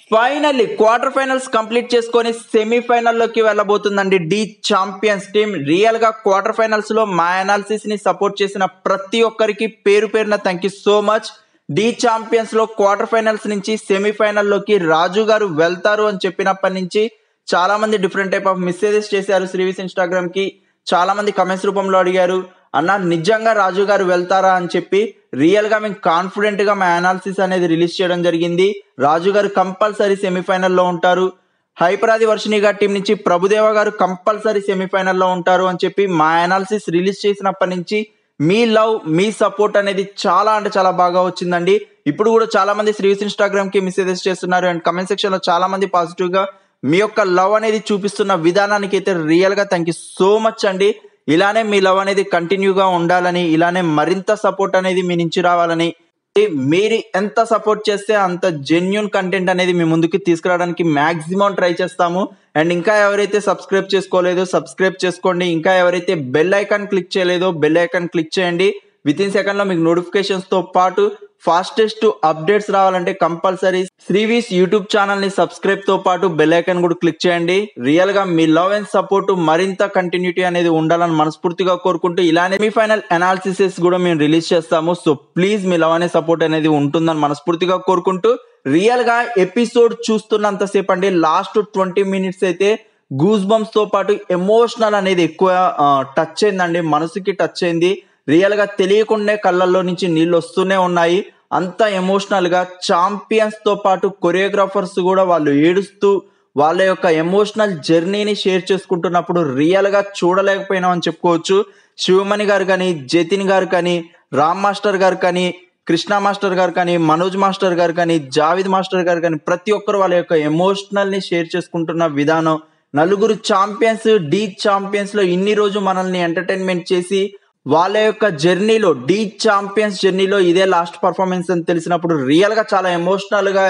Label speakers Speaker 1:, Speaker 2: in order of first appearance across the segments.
Speaker 1: finally quarter finals complete చేసుకొని సెమీఫైనల్లోకి వెళ్ళబోతుందండి డి ఛాంపియన్స్ టీమ్ రియల్ గా క్వార్టర్ ఫైనల్స్ లో మా అనాలిసిస్ ని సపోర్ట్ చేసిన ప్రతి ఒక్కరికి పేరు పేరున thank you so much the champions లో క్వార్టర్ ఫైనల్స్ నుంచి సెమీఫైనల్లోకి రాజు గారు వెళ్తారు అని చెప్పినప్పటి నుంచి చాలా మంది డిఫరెంట్ టైప్ ఆఫ్ మెసేజెస్ చేశారు శ్రీవిస్ ఇన్స్టాగ్రామ్ కి చాలా మంది కమెంట్స్ రూపంలో అడిగారు అన్న నిజంగా రాజు గారు వెళ్తారా అని చెప్పి రియల్ గా మేము కాన్ఫిడెంట్ గా మా అనాలిసిస్ అనేది రిలీజ్ చేయడం జరిగింది రాజు గారు కంపల్సరీ సెమీఫైనల్లో ఉంటారు హైపరాది వర్షిణి గారి టీం నుంచి ప్రభుదేవ గారు కంపల్సరీ సెమీఫైనల్లో ఉంటారు అని చెప్పి మా అనాలిసిస్ రిలీజ్ చేసినప్పటి నుంచి మీ లవ్ మీ సపోర్ట్ అనేది చాలా అంటే చాలా బాగా వచ్చిందండి ఇప్పుడు కూడా చాలా మంది శ్రీవిస్ ఇన్స్టాగ్రామ్ కి మెసేజెస్ చేస్తున్నారు అండ్ కమెంట్ సెక్షన్ లో చాలా మంది పాజిటివ్ గా మీ యొక్క లవ్ అనేది చూపిస్తున్న విధానానికి అయితే రియల్ గా థ్యాంక్ యూ సో మచ్ అండి ఇలానే మీ లవ్ అనేది కంటిన్యూగా ఉండాలని ఇలానే మరింత సపోర్ట్ అనేది మీ నుంచి రావాలని మీరు ఎంత సపోర్ట్ చేస్తే అంత జెన్యున్ కంటెంట్ అనేది మీ ముందుకి తీసుకురావడానికి మాక్సిమం ట్రై చేస్తాము అండ్ ఇంకా ఎవరైతే సబ్స్క్రైబ్ చేసుకోలేదో సబ్స్క్రైబ్ చేసుకోండి ఇంకా ఎవరైతే బెల్ ఐకాన్ క్లిక్ చేయలేదో బెల్ ఐకాన్ క్లిక్ చేయండి విత్ ఇన్ సెకండ్ లో మీకు నోటిఫికేషన్స్ తో పాటు ఫాస్టెస్ట్ అప్డేట్స్ రావాలంటే కంపల్సరీ శ్రీవీస్ యూట్యూబ్ ఛానల్ ని సబ్స్క్రైబ్ తో పాటు బెల్ ఐకాన్ కూడా క్లిక్ చేయండి రియల్ గా మీ లవ్ అండ్ సపోర్ట్ మరింత కంటిన్యూటీ అనేది ఉండాలని మనస్ఫూర్తిగా కోరుకుంటూ ఇలానే మీ ఫైనల్ అనాలిసిస్ కూడా మేము రిలీజ్ చేస్తాము సో ప్లీజ్ మీ లవ్ అనే సపోర్ట్ అనేది ఉంటుందని మనస్ఫూర్తిగా కోరుకుంటూ రియల్ గా ఎపిసోడ్ చూస్తున్నంతసేపు అండి లాస్ట్ ట్వంటీ మినిట్స్ అయితే గూస్ బంప్స్ తో పాటు ఎమోషనల్ అనేది ఎక్కువ టచ్ అయిందండి మనసుకి టచ్ అయింది రియల్ గా తెలియకుండా కళ్ళల్లో నుంచి నీళ్ళు వస్తూనే ఉన్నాయి అంత ఎమోషనల్ గా ఛాంపియన్స్ తో పాటు కొరియోగ్రాఫర్స్ కూడా వాళ్ళు ఏడుస్తూ వాళ్ళ యొక్క ఎమోషనల్ జర్నీని షేర్ చేసుకుంటున్నప్పుడు రియల్ గా చూడలేకపోయినాం అని చెప్పుకోవచ్చు శివమణి గారు కానీ జతిన్ గారు కానీ రామ్ మాస్టర్ గారు కానీ కృష్ణ మాస్టర్ గారు కానీ మనోజ్ మాస్టర్ గారు కానీ జావిద్ మాస్టర్ గారు కానీ ప్రతి ఒక్కరు వాళ్ళ యొక్క ఎమోషనల్ ని షేర్ చేసుకుంటున్న విధానం నలుగురు ఛాంపియన్స్ డీ ఛాంపియన్స్ లో ఇన్ని రోజు మనల్ని ఎంటర్టైన్మెంట్ చేసి వాళ్ళ యొక్క జర్నీలో డీ ఛాంపియన్స్ జర్నీలో ఇదే లాస్ట్ పర్ఫార్మెన్స్ అని తెలిసినప్పుడు రియల్ గా చాలా ఎమోషనల్ గా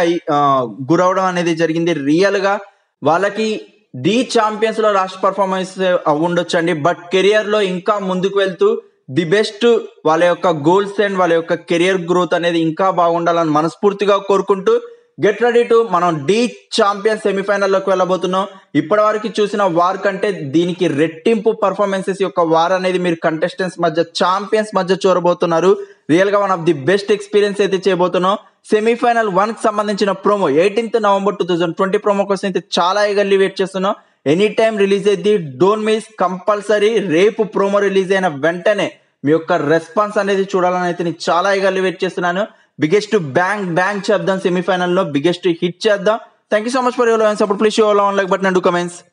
Speaker 1: గురవడం అనేది జరిగింది రియల్ గా వాళ్ళకి డి ఛాంపియన్స్ లో లాస్ట్ పర్ఫార్మెన్స్ ఉండొచ్చు అండి బట్ కెరియర్ లో ఇంకా ముందుకు వెళ్తూ ది బెస్ట్ వాళ్ళ యొక్క గోల్స్ అండ్ వాళ్ళ యొక్క కెరియర్ గ్రోత్ అనేది ఇంకా బాగుండాలని మనస్ఫూర్తిగా కోరుకుంటూ గెట్ రెడీ టు మనం డి ఛాంపియన్ సెమీఫైనల్లోకి వెళ్ళబోతున్నాం ఇప్పటి వరకు చూసిన వార్ కంటే దీనికి రెట్టింపు పర్ఫార్మెన్సెస్ యొక్క వార్ అనేది మీరు కంటెస్టెంట్స్ మధ్య ఛాంపియన్స్ మధ్య చూడబోతున్నారు రియల్ గా one of the best experience అయితే చేయబోతున్నాం సెమీఫైనల్ వన్ కి సంబంధించిన promo eighteenth November two thousand twenty promo కోసం అయితే చాలా ఈగర్లీ వెయిట్ చేస్తున్నాం ఎనీ టైం రిలీజ్ అయింది డోంట్ మిస్ కంపల్సరీ రేపు ప్రోమో రిలీజ్ అయిన వెంటనే మీ యొక్క రెస్పాన్స్ అనేది చూడాలని అయితే నేను చాలా ఈగర్లీ వెయిట్ చేస్తున్నాను బిగ్గెస్ట్ బ్యాంక్ బ్యాంక్ చేద్దాం సెమీఫైనల్ లో బిగ్గెస్ట్ హిట్ చేద్దాం thank you so much for your support please show like button and comments